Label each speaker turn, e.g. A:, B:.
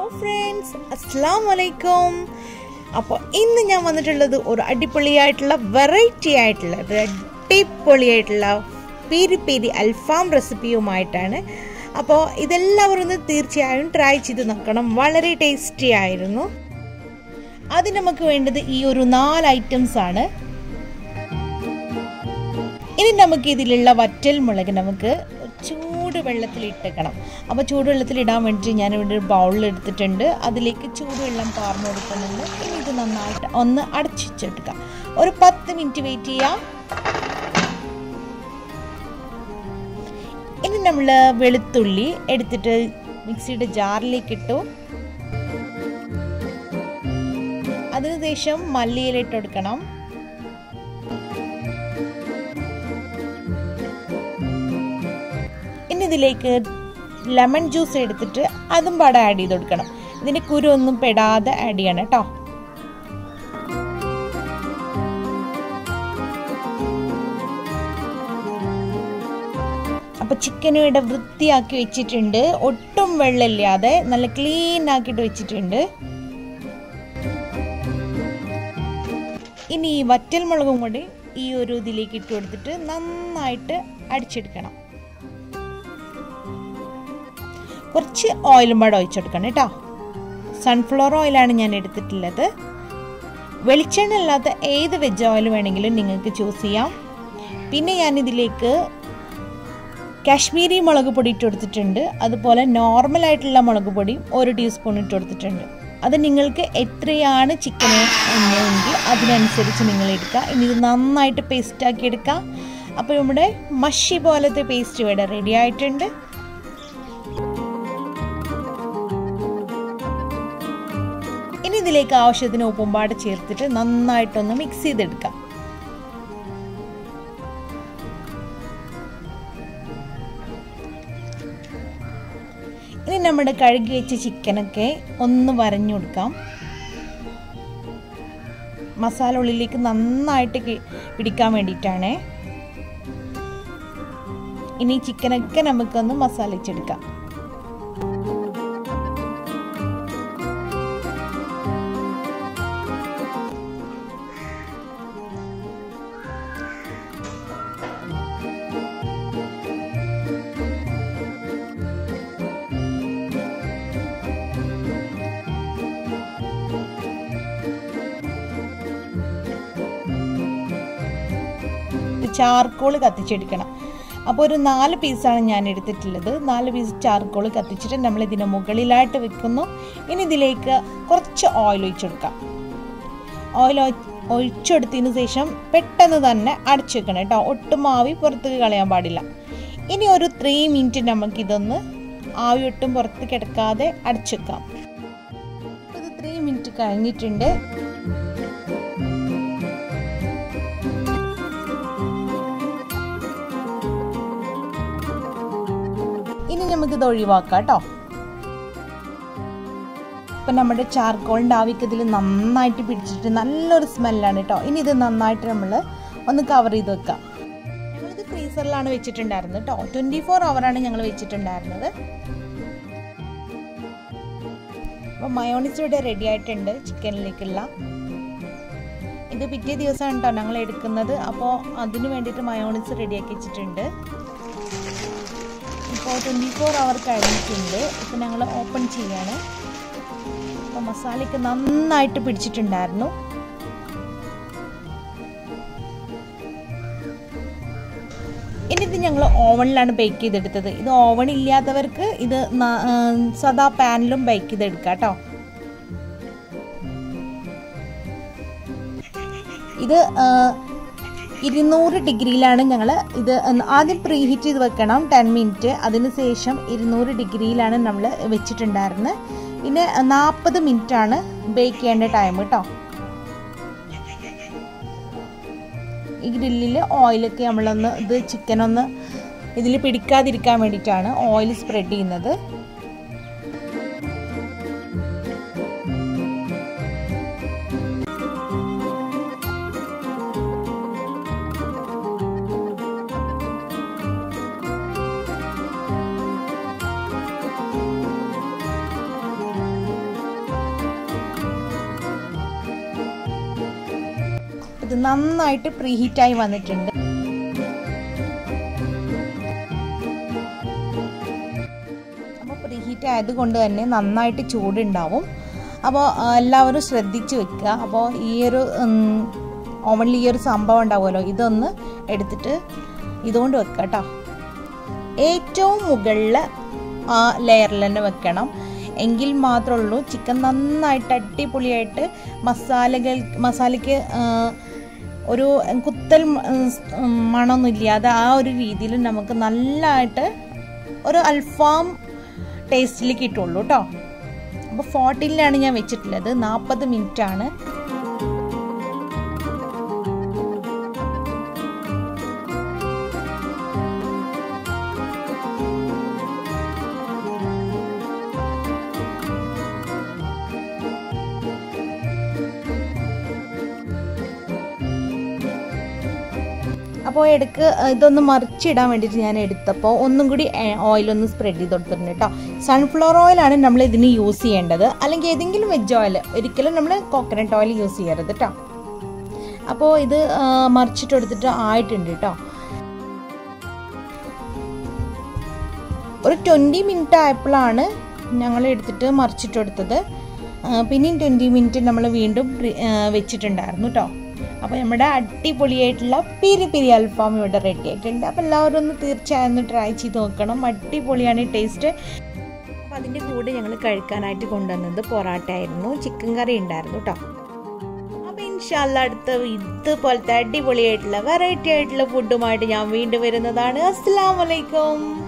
A: friends അസ്സാം വലൈക്കും അപ്പോൾ ഇന്ന് ഞാൻ വന്നിട്ടുള്ളത് ഒരു അടിപൊളിയായിട്ടുള്ള വെറൈറ്റി ആയിട്ടുള്ള ഒരു അടിപൊളിയായിട്ടുള്ള പെരി പെരി അൽഫാം റെസിപ്പിയുമായിട്ടാണ് അപ്പോൾ ഇതെല്ലാവരും ഒന്ന് തീർച്ചയായും ട്രൈ ചെയ്ത് നോക്കണം വളരെ ടേസ്റ്റി ആയിരുന്നു അതിന് നമുക്ക് വേണ്ടത് ഈ ഒരു നാല് ഐറ്റംസ് ആണ് ഇനി നമുക്ക് ഇതിലുള്ള വറ്റൽ മുളക് നമുക്ക് ചൂട് വെള്ളത്തിൽ ഇട്ടേക്കണം അപ്പോൾ ചൂടുവെള്ളത്തിൽ ഇടാൻ വേണ്ടിയിട്ട് ഞാനിവിടെ ഒരു ബൗളിൽ എടുത്തിട്ടുണ്ട് അതിലേക്ക് ചൂടുവെള്ളം പാർന്നു കൊടുക്കുന്നുണ്ട് ഇനി ഇത് നന്നായിട്ട് ഒന്ന് അടച്ചിട്ടെടുക്കാം ഒരു പത്ത് മിനിറ്റ് വെയിറ്റ് ചെയ്യാം ഇനി നമ്മൾ വെളുത്തുള്ളി എടുത്തിട്ട് മിക്സിയുടെ ജാറിലേക്ക് ഇട്ടു അതിനുശേഷം മല്ലിയില ഇട്ട് കൊടുക്കണം ഇനി ഇതിലേക്ക് ലെമൺ ജ്യൂസ് എടുത്തിട്ട് അതും പാടെ ആഡ് ചെയ്ത് കൊടുക്കണം ഇതിൻ്റെ കുരു ഒന്നും പെടാതെ ആഡ് ചെയ്യണം കേട്ടോ അപ്പോൾ ചിക്കനും ഇവിടെ വൃത്തിയാക്കി വെച്ചിട്ടുണ്ട് ഒട്ടും വെള്ളമില്ലാതെ നല്ല ക്ലീൻ ആക്കിയിട്ട് വെച്ചിട്ടുണ്ട് ഇനി ഈ വറ്റൽ മുളകും കൂടി ഈ ഒരു ഇതിലേക്ക് ഇട്ട് കൊടുത്തിട്ട് നന്നായിട്ട് അടിച്ചെടുക്കണം കുറച്ച് ഓയിലും പാടെ ഒഴിച്ചെടുക്കണം കേട്ടോ സൺഫ്ലവർ ഓയിലാണ് ഞാൻ എടുത്തിട്ടുള്ളത് വെളിച്ചെണ്ണ അല്ലാത്ത ഏത് വെജ് ഓയിൽ വേണമെങ്കിലും നിങ്ങൾക്ക് ചൂസ് ചെയ്യാം പിന്നെ ഞാനിതിലേക്ക് കാശ്മീരി മുളക് പൊടി ഇട്ട് കൊടുത്തിട്ടുണ്ട് അതുപോലെ നോർമൽ ആയിട്ടുള്ള മുളക് പൊടി ഒരു ടീസ്പൂൺ ഇട്ട് കൊടുത്തിട്ടുണ്ട് അത് നിങ്ങൾക്ക് എത്രയാണ് ചിക്കൻ എങ്കിൽ അതിനനുസരിച്ച് നിങ്ങൾ എടുക്കുക ഇനി ഇത് നന്നായിട്ട് പേസ്റ്റാക്കി എടുക്കുക അപ്പോൾ നമ്മുടെ മഷി പോലത്തെ പേസ്റ്റ് ഇവിടെ റെഡി ആയിട്ടുണ്ട് ഇനി ഇതിലേക്ക് ആവശ്യത്തിന് ഉപ്പുംപാട് ചേർത്തിട്ട് നന്നായിട്ടൊന്ന് മിക്സ് ചെയ്തെടുക്കാം ഇനി നമ്മുടെ കഴുകി വെച്ച ചിക്കനൊക്കെ ഒന്ന് വരഞ്ഞു കൊടുക്കാം മസാല ഉള്ളിലേക്ക് നന്നായിട്ട് പിടിക്കാൻ വേണ്ടിയിട്ടാണ് ഇനി ചിക്കനൊക്കെ നമുക്കൊന്ന് മസാല വെച്ചെടുക്കാം ചാർക്കോൾ കത്തിച്ചെടുക്കണം അപ്പോൾ ഒരു നാല് പീസാണ് ഞാൻ എടുത്തിട്ടുള്ളത് നാല് പീസ് ചാർക്കോൾ കത്തിച്ചിട്ട് നമ്മൾ ഇതിന് മുകളിലായിട്ട് വെക്കുന്നു ഇനി ഇതിലേക്ക് കുറച്ച് ഓയിൽ ഒഴിച്ചെടുക്കാം ഓയിൽ ഒഴിച്ചെടുത്തതിന് ശേഷം പെട്ടെന്ന് തന്നെ അടച്ചു വെക്കണം കേട്ടോ ഒട്ടും ആവി പുറത്തേക്ക് കളയാൻ പാടില്ല ഇനി ഒരു ത്രീ മിനിറ്റ് നമുക്കിതൊന്ന് ആവി ഒട്ടും പുറത്ത് കിടക്കാതെ അടച്ചു വെക്കാം ഇത് ത്രീ മിനിറ്റ് കഴിഞ്ഞിട്ടുണ്ട് ഇനി നമുക്കിത് ഒഴിവാക്കാം കേട്ടോ ഇപ്പം നമ്മുടെ ചാർക്കോളിൻ്റെ ആവിക്ക് ഇതിൽ നന്നായിട്ട് പിടിച്ചിട്ട് നല്ലൊരു സ്മെല്ലാണ് കേട്ടോ ഇനി ഇത് നന്നായിട്ട് നമ്മൾ ഒന്ന് കവർ ചെയ്ത് വെക്കാം ഞങ്ങളിത് ഫ്രീസറിലാണ് വെച്ചിട്ടുണ്ടായിരുന്നത് കേട്ടോ ട്വൻറ്റി ഫോർ അവറാണ് ഞങ്ങൾ വെച്ചിട്ടുണ്ടായിരുന്നത് അപ്പോൾ മയോണിസ് ഇവിടെ റെഡി ആയിട്ടുണ്ട് ചിക്കനിലേക്കുള്ള ഇത് പിറ്റേ ദിവസമാണ് കേട്ടോ ഞങ്ങൾ എടുക്കുന്നത് അപ്പോൾ അതിന് വേണ്ടിയിട്ട് മയോണിസ് റെഡിയാക്കി വെച്ചിട്ടുണ്ട് ഇപ്പോൾ ട്വൻറ്റി ഫോർ അവർ കഴിഞ്ഞിട്ടുണ്ട് ഇപ്പോൾ ഞങ്ങൾ ഓപ്പൺ ചെയ്യാണ് അപ്പോൾ മസാലയ്ക്ക് നന്നായിട്ട് പിടിച്ചിട്ടുണ്ടായിരുന്നു ഇനി ഇത് ഞങ്ങൾ ഓവണിലാണ് ബേക്ക് ചെയ്തെടുത്തത് ഇത് ഓവൺ ഇല്ലാത്തവർക്ക് ഇത് സദാ പാനിലും ബേക്ക് ചെയ്തെടുക്കാം കേട്ടോ ഇത് ഇരുന്നൂറ് ഡിഗ്രിയിലാണ് ഞങ്ങൾ ഇത് ആദ്യം പ്രീ ഹീറ്റ് ചെയ്ത് വെക്കണം ടെൻ മിനിറ്റ് അതിനുശേഷം ഇരുന്നൂറ് ഡിഗ്രിയിലാണ് നമ്മൾ വെച്ചിട്ടുണ്ടായിരുന്നത് പിന്നെ നാൽപ്പത് ആണ് ബേക്ക് ചെയ്യേണ്ട ടൈം കേട്ടോ ഈ ഗ്രില്ലിൽ ഓയിലൊക്കെ നമ്മളൊന്ന് ഇത് ചിക്കൻ ഒന്ന് ഇതിൽ പിടിക്കാതിരിക്കാൻ വേണ്ടിയിട്ടാണ് ഓയിൽ സ്പ്രെഡ് ചെയ്യുന്നത് ഇത് നന്നായിട്ട് പ്രീഹീറ്റായി വന്നിട്ടുണ്ട് അപ്പോൾ പ്രീഹീറ്റ് ആയതുകൊണ്ട് തന്നെ നന്നായിട്ട് ചൂടുണ്ടാവും അപ്പോൾ എല്ലാവരും ശ്രദ്ധിച്ച് വെക്കുക അപ്പോൾ ഈ ഒരു ഓവനിൽ ഈ ഒരു സംഭവം ഉണ്ടാവുമല്ലോ ഇതൊന്ന് എടുത്തിട്ട് ഇതുകൊണ്ട് വെക്കുക കേട്ടോ ഏറ്റവും മുകളിൽ ആ ലെയറിൽ തന്നെ വെക്കണം എങ്കിൽ മാത്രമേ ഉള്ളൂ ചിക്കൻ നന്നായിട്ട് അടിപൊളിയായിട്ട് മസാലകൾ മസാലയ്ക്ക് ഒരു കുത്തൽ മണമൊന്നും ഇല്ലാതെ ആ ഒരു രീതിയിൽ നമുക്ക് നല്ലതായിട്ട് ഒരു അൽഫാം ടേസ്റ്റിൽ കിട്ടുള്ളൂ കേട്ടോ അപ്പോൾ ഫോർട്ടീനിലാണ് ഞാൻ വെച്ചിട്ടുള്ളത് നാൽപ്പത് മിനിറ്റാണ് അപ്പോൾ എടുക്ക് ഇതൊന്ന് മറിച്ചിടാൻ വേണ്ടിയിട്ട് ഞാൻ എടുത്തപ്പോൾ ഒന്നും കൂടി ഓയിലൊന്ന് സ്പ്രെഡ് ചെയ്ത് കൊടുത്തിട്ടുണ്ട് കേട്ടോ സൺഫ്ലവർ ഓയിലാണ് നമ്മൾ ഇതിന് യൂസ് ചെയ്യേണ്ടത് അല്ലെങ്കിൽ ഏതെങ്കിലും വെജ് ഓയിൽ ഒരിക്കലും നമ്മൾ കോക്കനട്ട് ഓയിൽ യൂസ് ചെയ്യരുത് കേട്ടോ അപ്പോൾ ഇത് മറിച്ചിട്ട് എടുത്തിട്ട് ആയിട്ടുണ്ട് കേട്ടോ ഒരു ട്വൻറ്റി മിനിറ്റ് ആയപ്പോഴാണ് ഞങ്ങൾ എടുത്തിട്ട് മറിച്ചിട്ടെടുത്തത് പിന്നെയും ട്വൻറ്റി മിനിറ്റ് നമ്മൾ വീണ്ടും വെച്ചിട്ടുണ്ടായിരുന്നു കേട്ടോ അപ്പോൾ നമ്മുടെ അടിപൊളിയായിട്ടുള്ള പിരി പിരി അൽഫാം ഇവിടെ റെഡി ആയിട്ടുണ്ട് അപ്പോൾ എല്ലാവരും ഒന്ന് തീർച്ചയായും ഒന്ന് ട്രൈ ചെയ്ത് നോക്കണം അടിപൊളിയാണ് ടേസ്റ്റ് അപ്പോൾ അതിൻ്റെ കൂടെ ഞങ്ങൾ കഴിക്കാനായിട്ട് കൊണ്ടുവന്നത് പൊറാട്ട ആയിരുന്നു ചിക്കൻ കറി ഉണ്ടായിരുന്നു കേട്ടോ അപ്പോൾ ഇൻഷാല്ല അടുത്ത ഇതുപോലത്തെ അടിപൊളിയായിട്ടുള്ള വെറൈറ്റി ആയിട്ടുള്ള ഫുഡുമായിട്ട് ഞാൻ വീണ്ടും വരുന്നതാണ് അസ്സാം വലൈക്കും